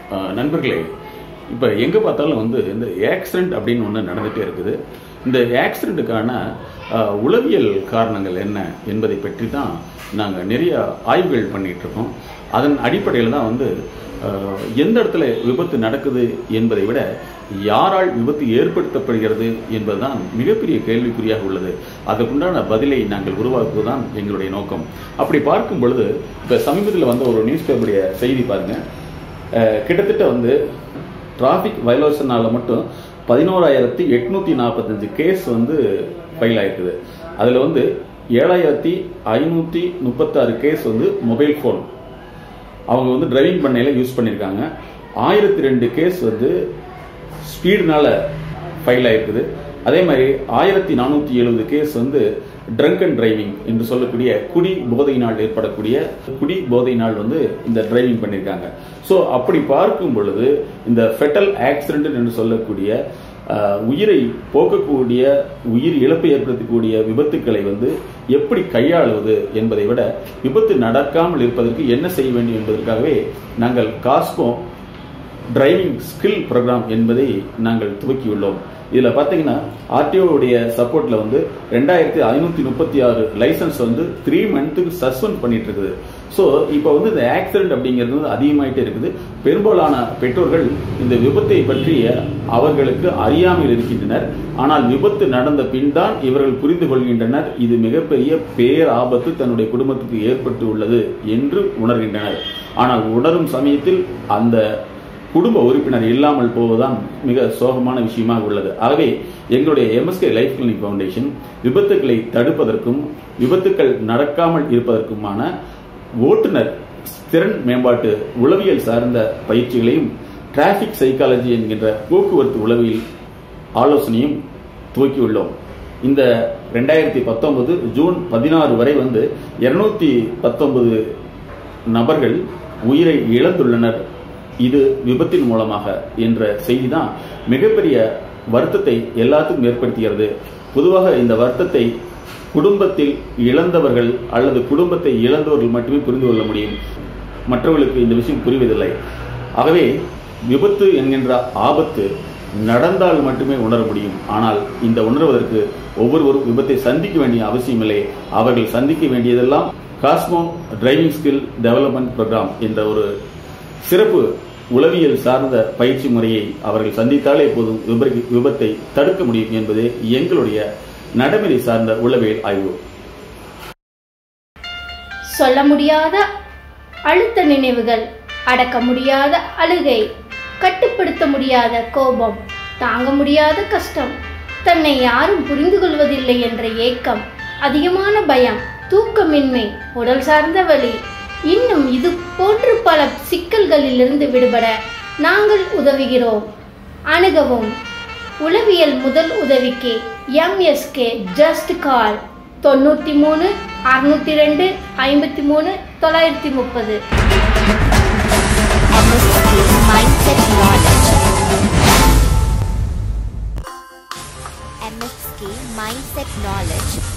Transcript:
அஹ், நண்பர்களே இப்போ எங்கே பார்த்தாலும் வந்து இந்த ஆக்சிடென்ட் அப்படின்னு ஒன்று நடந்துகிட்டே இருக்குது இந்த ஆக்சிடெண்ட்டுக்கான அஹ், உளவியல் காரணங்கள் என்ன என்பதை பற்றி தான் நாங்கள் நிறைய ஆய்வுகள் பண்ணிட்டு இருக்கோம் அதன் அடிப்படையில் தான் வந்து அஹ், எந்த இடத்துல விபத்து நடக்குது என்பதை விட யாரால் விபத்து ஏற்படுத்தப்படுகிறது என்பதுதான் மிகப்பெரிய கேள்விக்குறியாக உள்ளது அதற்குண்டான பதிலை நாங்கள் உருவாக்குவதுதான் எங்களுடைய நோக்கம் அப்படி பார்க்கும் பொழுது இப்போ சமீபத்தில் வந்த ஒரு நியூஸ் பேப்பருடைய செய்தி பாருங்க அஹ், கிட்டத்தட்ட வந்து டிராஃபிக் வயலேஷனால மட்டும் பதினோராயிரத்தி எட்நூத்தி நாற்பத்தஞ்சு கேஸ் வந்து ஃபைல் ஆயிருக்குது அதில் வந்து ஏழாயிரத்தி ஐநூற்றி முப்பத்தாறு கேஸ் வந்து மொபைல் ஃபோன் அவங்க வந்து டிரைவிங் பண்ணையில யூஸ் பண்ணியிருக்காங்க ஆயிரத்தி ரெண்டு கேஸ் வந்து ஸ்பீடுனால ஃபைல் ஆயிருக்குது அதே மாதிரி ஆயிரத்தி நானூற்றி எழுபது கேஸ் வந்து ட்ரங்க் அண்ட் டிரைவிங் என்று சொல்லக்கூடிய குடி போதையினால் ஏற்படக்கூடிய குடி போதையினால் வந்து இந்த டிரைவிங் பண்ணியிருக்காங்க ஸோ அப்படி பார்க்கும் பொழுது இந்த ஃபெட்டல் ஆக்சிடென்ட் என்று சொல்லக்கூடிய அஹ், உயிரை போக்கக்கூடிய உயிர் இழப்பை ஏற்படுத்தக்கூடிய விபத்துக்களை வந்து எப்படி கையாளுவது என்பதை விட விபத்து நடக்காமல் இருப்பதற்கு என்ன செய்ய வேண்டும் என்பதற்காகவே நாங்கள் காஸ்கோ டிரைவிங் ஸ்கில் ப்ரோக்ராம் என்பதை நாங்கள் துவக்கியுள்ளோம் இதில் பார்த்தீங்கன்னா ஆர்டிஓடைய சப்போர்ட்டில் வந்து ரெண்டாயிரத்தி ஐநூற்றி முப்பத்தி ஆறு லைசன்ஸ் வந்து த்ரீ மந்த்துக்கு சஸ்பெண்ட் பண்ணிட்டு இருக்குது ஸோ இப்போ வந்து இந்த ஆக்சிடென்ட் அப்படிங்கிறது வந்து அதிகமாயிட்டே இருக்குது பெரும்பாலான பெற்றோர்கள் இந்த விபத்தை பற்றிய அவர்களுக்கு அறியாமல் இருக்கின்றனர் ஆனால் விபத்து நடந்த பின் தான் இவர்கள் புரிந்து கொள்கின்றனர் இது மிகப்பெரிய பேர் ஆபத்து தன்னுடைய குடும்பத்துக்கு ஏற்பட்டு உள்ளது என்று உணர்கின்றனர் ஆனால் உணரும் சமயத்தில் அந்த குடும்ப உறுப்பினர் இல்லாமல் போவதுதான் மிக சோகமான விஷயமாக உள்ளது ஆகவே எங்களுடைய எம்எஸ்கே லைஃப் கிளினிக் ஃபவுண்டேஷன் விபத்துக்களை தடுப்பதற்கும் விபத்துக்கள் நடக்காமல் இருப்பதற்குமான ஓட்டுநர் திறன் மேம்பாட்டு உளவியல் சார்ந்த பயிற்சிகளையும் டிராபிக் சைக்காலஜி என்கின்ற போக்குவரத்து உளவியல் ஆலோசனையும் துவக்கியுள்ளோம் இந்த ரெண்டாயிரத்தி பத்தொன்பது ஜூன் பதினாறு வரை வந்து இருநூத்தி பத்தொன்பது நபர்கள் உயிரை இழந்துள்ளனர் இது விபத்தின் மூலமாக என்ற செய்தி தான் மிகப்பெரிய வருத்தத்தை எல்லாத்துக்கும் ஏற்படுத்துகிறது பொதுவாக இந்த வருத்தத்தை குடும்பத்தில் இழந்தவர்கள் அல்லது குடும்பத்தை இழந்தவர்கள் மட்டுமே புரிந்து கொள்ள முடியும் மற்றவர்களுக்கு இந்த விஷயம் புரிவதில்லை ஆகவே விபத்து என்கின்ற ஆபத்து நடந்தால் மட்டுமே உணர முடியும் ஆனால் இந்த உணர்வதற்கு ஒவ்வொருவரும் விபத்தை சந்திக்க வேண்டிய அவசியமில்லை அவர்கள் சந்திக்க வேண்டியதெல்லாம் Cosmo driving skill development program என்ற ஒரு சிறப்பு உளவியல் சார்ந்த பயிற்சி முறையை அவர்கள் சந்தித்தாலே போதும் விபரி- விபத்தை தடுக்க முடியும் என்பது எங்களுடைய நடைமுறை சார்ந்த உளவியல் ஆய்வு சொல்ல முடியாத அழுத்த நினைவுகள் அடக்க முடியாத அழுகை கட்டுப்படுத்த முடியாத கோபம் தாங்க முடியாத கஷ்டம் தன்னை யாரும் புரிந்து கொள்வதில்லை என்ற ஏக்கம் அதிகமான பயம் தூக்கமின்மை உடல் சார்ந்த வலி இன்னும் இது போன்று பல சிக்கல்களிலிருந்து விடுபட நாங்கள் உதவுகிறோம் அணுகவும் உளவியல் முதல் உதவிக்கு எம்எஸ்கே ஜஸ்ட் கால் தொண்ணூற்றி மூணு அறுநூத்தி ரெண்டு ஐம்பத்தி மூணு தொள்ளாயிரத்தி முப்பது MSK Mindset Knowledge. MSK Mindset Knowledge